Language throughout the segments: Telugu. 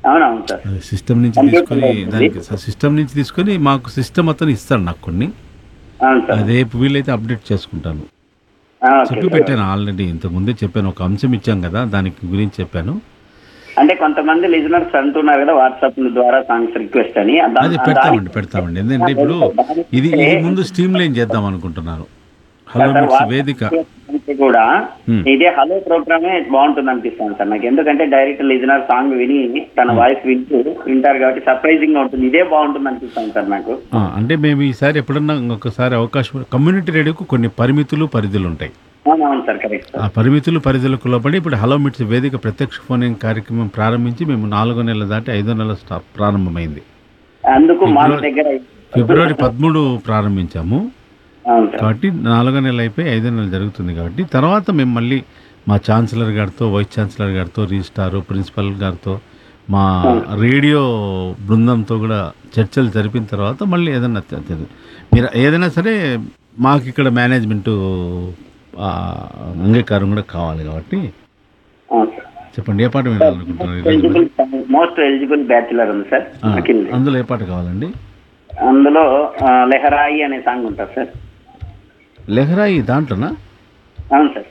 అవునవును సార్ అది సిస్టమ్ నుంచి Computer తీసుకొని లో ఉంటుంది. దానికి సిస్టమ్ నుంచి తీసుకొని మాకు సిస్టమ్ అతను ఇస్తాడు నాకు కొన్ని అవును సార్ అదే వీలైతే అప్డేట్ చేసుకుంటాను ఆ, ఓకే చెప్పి సార్. పెట్టాను ఆల్రెడీ ఇంతకుముందే చెప్పాను ఒక అంశం ఇచ్చాం కదా దానికి గురించి చెప్పాను అంటే కొంతమంది లిజనర్స్ అంటున్నారు కదా వాట్సాప్ ద్వారా సాంగ్స్ రిక్వెస్ట్ అని దా- అది దానికి- పెడతామండి పెడతామండి ఎందుకంటే ఇప్పుడు ఇది ఇది ముందు స్ట్రీమ్ లైన్ చేద్దాం అనుకుంటున్నాను హలో సార్, మిక్స్ వాట్సాప్ వేదిక అంటే కూడా Hmm. ఇదే హలో ప్రోగ్రామే బాగుంటుంది అనిపిస్తుంది సార్ నాకు ఎందుకంటే డైరెక్ట్ లిజనర్ సాంగ్ విని తన వాయిస్ వింటూ వింటారు కాబట్టి సర్ప్రైజింగ్ గా ఉంటుంది ఇదే బాగుంటుంది అనిపిస్తుంది సార్ నాకు ఆ, అంటే మేము ఈసారి ఎప్పుడన్నా ఇంకొకసారి అవకాశం కమ్యూనిటీ రేడియోకు కొన్ని పరిమితులు పరిధులు ఉంటాయి అవునవును సార్ కరెక్ట్ ఆ పరిమితులు పరిధులకు లోబడి ఇప్పుడు హలో మిట్స్ వేదిక ప్రత్యక్ష ఫోన్ ఇన్ కార్యక్రమం ప్రారంభించి మేము నాలుగో నెల దాటి ఐదో నెల స్టా ప్రారంభమైంది అందుకు మా ఫిబ్రవరి- దగ్గర ఫిబ్రవరి పదమూడు ప్రారంభించాము అవును సార్ కాబట్టి నాలుగో నెల అయిపోయి ఐదో నెల జరుగుతుంది కాబట్టి తర్వాత మేము మళ్ళీ మా ఛాన్సలర్ గారితో వైస్ ఛాన్సలర్ గారితో రిజిస్టారు ప్రిన్సిపల్ గారితో మా రేడియో బృందంతో కూడా చర్చలు జరిపిన తర్వాత మళ్ళీ ఏదైనా తె- తె- మీరు ఏదైనా సరే మాకు ఇక్కడ మేనేజ్మెంటు ఆ, అంగీకారం కూడా కావాలి కాబట్టి అవును సార్ చెప్పండి ఏ పాట వినాలనుకుంటున్నారు ఈరోజు ఎలిజిబుల్ మరి? మోస్ట్ ఎలిజిబుల్ బ్యాచులర్ ఉంది సార్ ఆ, అఖిల్ అందులో ఏ పాట కావాలండి అందులో ఆ, లెహరాయి అనే సాంగ్ ఉంటుంది సార్ లెహరాయి దాంట్లోనా అవును సార్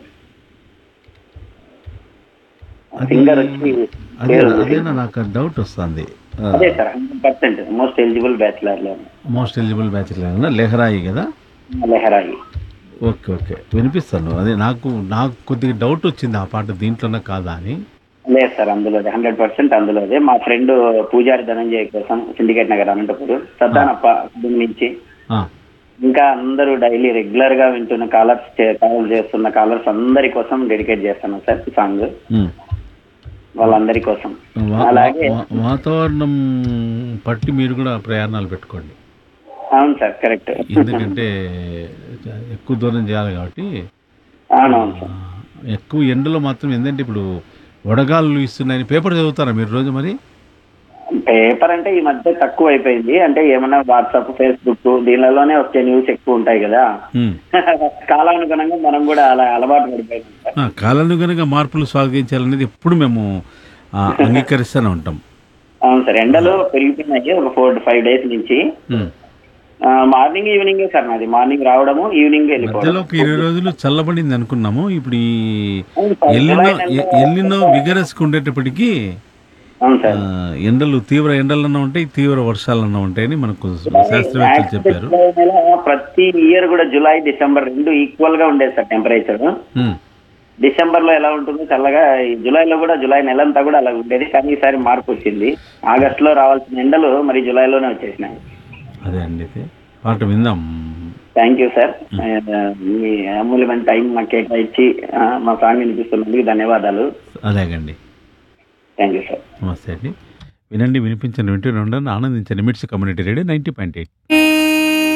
అది- సింగర్ వచ్చి అదే పేరు ఉంది. అదేనా నాకు డౌట్ వస్తుంది అదే sir hundred percent most eligible bachelor లో మోస్ట్ ఎలిజిబుల్ బ్యాచులర్ లెహరాయి కదా లెహరాయి ఓకే ఓకే వినిపిస్తాను అదే నాకు నాకు కొద్దిగా డౌట్ వచ్చింది ఆ పాట దీంట్లోనే కాదా అని లేదు సార్ అందులోదే హండ్రెడ్ పర్సెంట్ అందులోదే మా ఫ్రెండ్ పూజారి ధనంజయ్ కోసం సిండికేట్ నగర్ అనంతపురం సద్దానప్ప దీని నుంచి ఆ, ఇంకా అందరూ డైలీ రెగ్యులర్ గా వింటున్న కాలర్స్ కాల్ చేస్తున్న కాలర్స్ అందరి కోసం డెడికేట్ చేస్తాను సార్ ఈ సాంగ్ ఉమ్. వాళ్ళందరి కోసం వా- అలాగే వా- వాతావరణం పట్టి మీరు కూడా ప్రయాణాలు పెట్టుకోండి అవును సార్ కరెక్ట్ ఎందుకంటే ఎక్కువ దూరం చేయాలి కాబట్టి అవునవును ఆ, సార్ ఎక్కువ ఎండలో మాత్రం ఏంటంటే ఇప్పుడు వడగాళ్ళు ఇస్తున్నాయని పేపర్ చదువుతారా మీరు రోజు మరి పేపర్ అంటే ఈ మధ్య తక్కువ అయిపోయింది అంటే ఏమన్నా వాట్సాప్ ఫేస్బుక్ దీనిలోనే వచ్చే న్యూస్ ఎక్కువ ఉంటాయి కదా ఉమ్. కాలానుగుణంగా మనం కూడా అలా అలవాటు పడిపోయింది సార్ ఆ, కాలానుగుణంగా మార్పులు స్వాగతించాలనేది ఎప్పుడు మేము ఆ, అంగీకరిస్తూనే ఉంటాం అవును సార్ ఎండలు పెరిగిపోయినాయి ఒక ఫోర్ ఫైవ్ డేస్ నుంచి ఉమ్. ఆ, మార్నింగ్ ఈవినింగ్ సార్ నాది మార్నింగ్ రావడము ఈవినింగ్ వెళ్ళిపోవడం మధ్యలో ఒక ఇరవై రోజులు చల్లబడింది అనుకున్నాము ఇప్పుడు ఈ అవును సార్, ఎల్లినో జూలై నెలలో- ఎల్లినో విగరస్కి ఉండేటప్పటికీ అవును ఆ, సార్ ఎండలు తీవ్ర ఎండలన్నా ఉంటాయి తీవ్ర వర్షాలన్నా ఉంటాయని మనకు శాస్త్రవేత్తలు చెప్పారు జూలై నెల ప్రతి ఇయర్ కూడా జూలై డిసెంబర్ రెండు ఈక్వల్ గా ఉండేది సార్ టెంపరేచర్ ఉమ్. డిసెంబర్ లో ఎలా ఉంటుందో చల్లగా ఈ జూలైలో కూడా జూలై నెలంతా కూడా అలా ఉండేది కానీ ఈసారి మార్పు వచ్చింది ఆగస్ట్ లో రావాల్సిన ఎండలు మరి జూలైలోనే వచ్చేసినాయి అదే అండి అయితే పాట విందాం థ్యాంక్ యూ సార్ మీ అమూల్యమైన టైం మాకు కేటాయించి ఆ, మా సాంగ్ వినిపిస్తున్నందుకు ధన్యవాదాలు అలాగండి థ్యాంక్ యూ సార్ నమస్తే అండి వినండి వినిపించండి వింటూనే ఉండండి ఆనందించండి MITS community radio ninety point eight